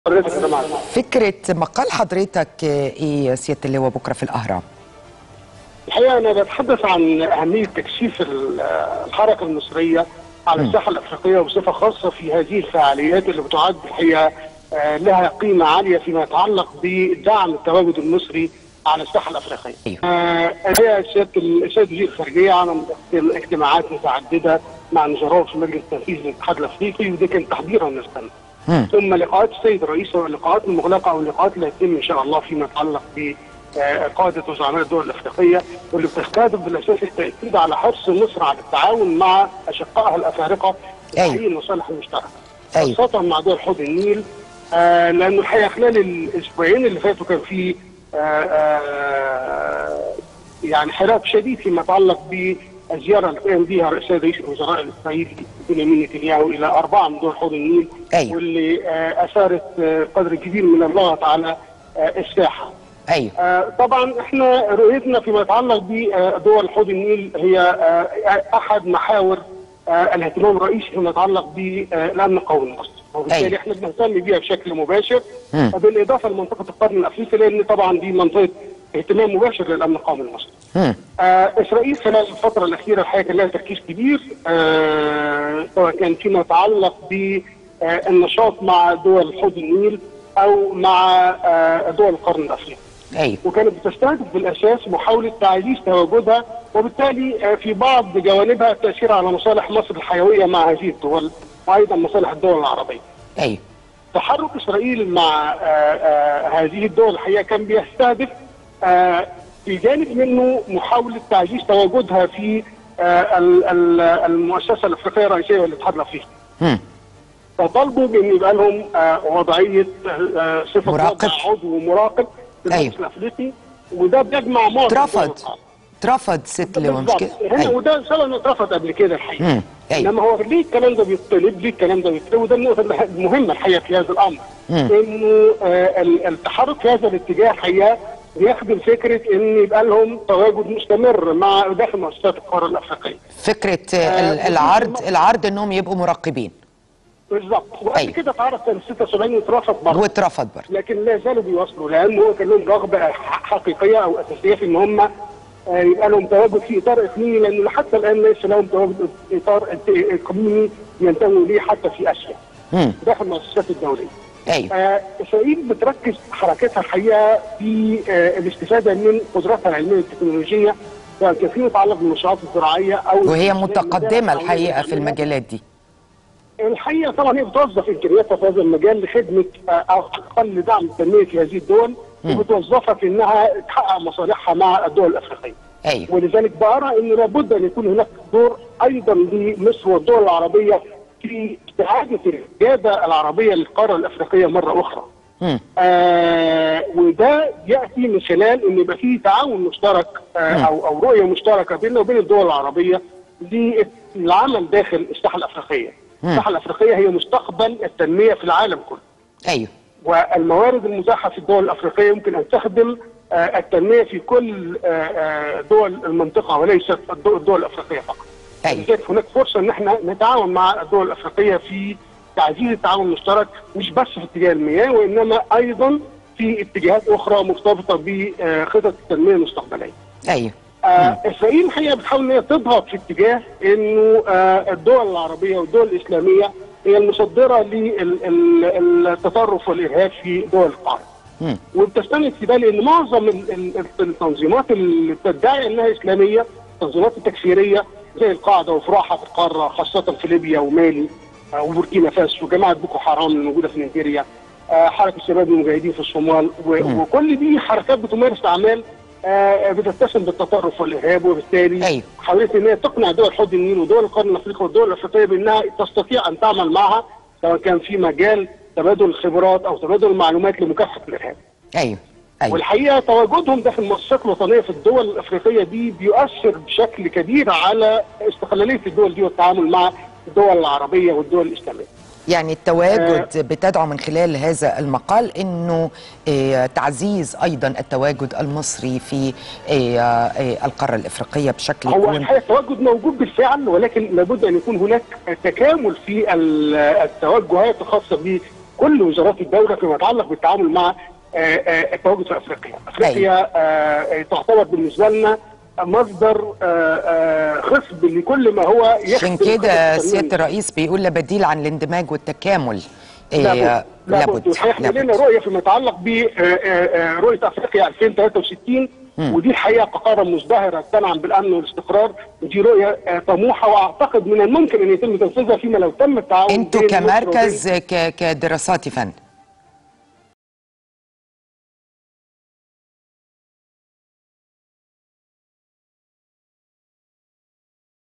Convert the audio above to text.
حضرتك يا جماعه فكرة مقال حضرتك ايه يا سيادة اللواء بكرة في الأهرام الحقيقه انا بتحدث عن اهميه تكثيف ال- الحركه المصريه على الساحه الافريقيه وبصفه خاصه في هذه الفعاليات اللي بتعد الحقيقه آه، لها قيمه عاليه فيما يتعلق بدعم التواجد المصري على الساحه الافريقيه. أيوه. آه، الحقيقه سياده ال- السيد وزير الخارجيه عمل اجتماعات متعدده مع نظراء في المجلس التنفيذي للاتحاد الافريقي وده كان تحضيرا للسنه. مم. ثم لقاءات السيد الرئيس واللقاءات المغلقه او اللقاءات اللي هتتم ان شاء الله فيما يتعلق ب آه، قاده وزعماء الدول الافريقيه واللي بتستهدف بالاساس التاكيد على حرص مصر على التعاون مع اشقائها الافارقه في أيوة. تحقيق المصالح المشتركه. أيوه. خاصه مع دول حوض النيل آه لانه الحقيقه خلال الاسبوعين اللي فاتوا كان في آه آه يعني حراك شديد فيما يتعلق بالزياره اللي قام بها رئيس رئيس الوزراء الاسرائيلي بنيامين نتنياهو الى اربعه من دول حوض النيل أيوه. واللي آه اثارت آه قدر كبير من اللغط على آه الساحه. أيوه آه، طبعا احنا رؤيتنا فيما يتعلق بدول حوض النيل هي آه، احد محاور آه، الاهتمام الرئيسي فيما يتعلق بالامن القومي المصري وبالتالي أيوة. احنا بنهتم بيها بشكل مباشر مم. بالاضافه لمنطقه القرن الافريقي لان طبعا دي منطقه اهتمام مباشر للامن القومي المصري. مم. آه اسرائيل خلال الفتره الاخيره الحقيقه كان لها تركيز كبير آه سواء كان فيما يتعلق بالنشاط مع دول حوض النيل او مع آه دول القرن الافريقي. أيوه وكانت بتستهدف بالاساس محاوله تعزيز تواجدها وبالتالي آه، في بعض جوانبها التاثير على مصالح مصر الحيويه مع هذه الدول وايضا مصالح الدول العربيه. أيوه تحرك اسرائيل مع آه، آه، هذه الدول الحقيقه كان بيستهدف آه، في جانب منه محاوله تعزيز تواجدها في آه، ال- ال- المؤسسه الافريقيه الرئيسيه والاتحاد الافريقي. مم. فطالبوا بان يبقى لهم آه، وضعيه آه، آه، صفه مراقب. وضع عضو مراقب في المجلس أيوه. الافريقي وده بيجمع معظم اترفض دول القارة. اترفض ست اللواء مش كده بالظبط. هنا أيوه وده سبب اترفض قبل كده الحقيقه مم. أيوه انما هو ليه الكلام ده بيطلب ليه الكلام ده بيطلب وده النقطه الح- المهمه الحقيقه في هذا الامر مم. انه آه ال- التحرك في هذا الاتجاه الحقيقه بيخدم فكره ان يبقى لهم تواجد مستمر مع داخل مؤسسات القاره الافريقيه فكرة ال- آه، العرض العرض إنهم يبقوا مراقبين بالظبط وقبل أيوة. كده اتعرض سنه 76 واترفض برضه واترفض برضه لكن لا زالوا بيواصلوا لان هو كان لهم رغبه ح- حقيقيه او اساسيه في ان هم آه، يبقى لهم تواجد في اطار اقليمي لانه حتى الان ليس لهم تواجد في اطار انت- اقليمي ينتموا اليه حتى في اسيا مم. داخل المؤسسات الدوليه. أيوه آه، اسرائيل بتركز حركتها الحقيقه في آه، الاستفاده من قدراتها العلميه والتكنولوجيه سواء كان فيما يتعلق بالمنشآت الزراعيه او وهي المجالات متقدمة الحقيقة في العلمية. المجالات دي الحقيقه طبعا هي بتوظف امكانياتها في هذا المجال لخدمه آه، او على الاقل لدعم التنميه في هذه الدول وبتوظفها في انها تحقق مصالحها مع الدول الافريقيه. أيوه ولذلك بأرى أن لابد أن يكون هناك دور أيضا لمصر والدول العربية في استعادة القيادة العربية للقارة الأفريقية مرة أخرى. مم. آه وده يأتي من خلال أن يبقى فيه تعاون مشترك آه أو أو رؤية مشتركة بيننا وبين الدول العربية للعمل داخل الساحة الأفريقية. الساحة الأفريقية هي مستقبل التنمية في العالم كله. أيوه والموارد المتاحه في الدول الافريقيه يمكن ان تخدم آه، التنميه في كل آه، آه، دول المنطقه وليست الدول الدول الافريقيه فقط. أيوه لذلك هناك فرصه ان احنا نتعاون مع الدول الافريقيه في تعزيز التعاون المشترك مش بس في اتجاه المياه وانما ايضا في اتجاهات اخرى مرتبطه بخطط التنميه المستقبليه. أيوه آه اسرائيل الحقيقه بتحاول ان هي تضغط في اتجاه انه آه الدول العربيه والدول الاسلاميه هي المصدره للتطرف والارهاب في دول القاره. مم. وبتستند في بالي ان معظم ال- ال- التنظيمات اللي بتدعي انها اسلاميه التنظيمات التكفيريه زي القاعده وفراحه في القاره خاصه في ليبيا ومالي آه، وبوركينا فاسو وجماعه بوكو حرام الموجوده في نيجيريا آه، حركه شباب المجاهدين في الصومال و- وكل دي حركات بتمارس اعمال آه، بتتسم بالتطرف والارهاب وبالتالي أيوة. حاولت ان هي تقنع دول حوض النيل ودول القرن الافريقي والدول الافريقيه بانها تستطيع ان تعمل معها سواء كان في مجال تبادل الخبرات او تبادل المعلومات لمكافحه الارهاب. أيوه أيوه والحقيقه تواجدهم داخل المؤسسات الوطنيه في الدول الافريقيه دي بيؤثر بشكل كبير على استقلاليه الدول دي والتعامل مع الدول العربيه والدول الاسلاميه. يعني التواجد بتدعو من خلال هذا المقال انه آه، تعزيز ايضا التواجد المصري في آه، آه، القاره الافريقيه بشكل هو يكون الحقيقه التواجد موجود بالفعل ولكن لابد ان يكون هناك تكامل في ال- التوجهات الخاصه كل وزارات الدوله فيما يتعلق بالتعامل مع آه، آه، التواجد في افريقيا. افريقيا آه، تعتبر بالنسبه لنا مصدر آه، آه، خصب لكل ما هو عشان يخدم كده الخطط سياده التنموية. الرئيس بيقول لا بديل عن الاندماج والتكامل إيه، لابد لابد والحقيقه احنا لنا رؤيه فيما يتعلق برؤيه افريقيا 2063 ودي الحقيقه كقاره مزدهره تنعم بالامن والاستقرار ودي رؤيه آه، طموحه واعتقد من الممكن ان يتم تنفيذها فيما لو تم التعاون انتوا بين مصر كمركز ك- كدراسات يا فندم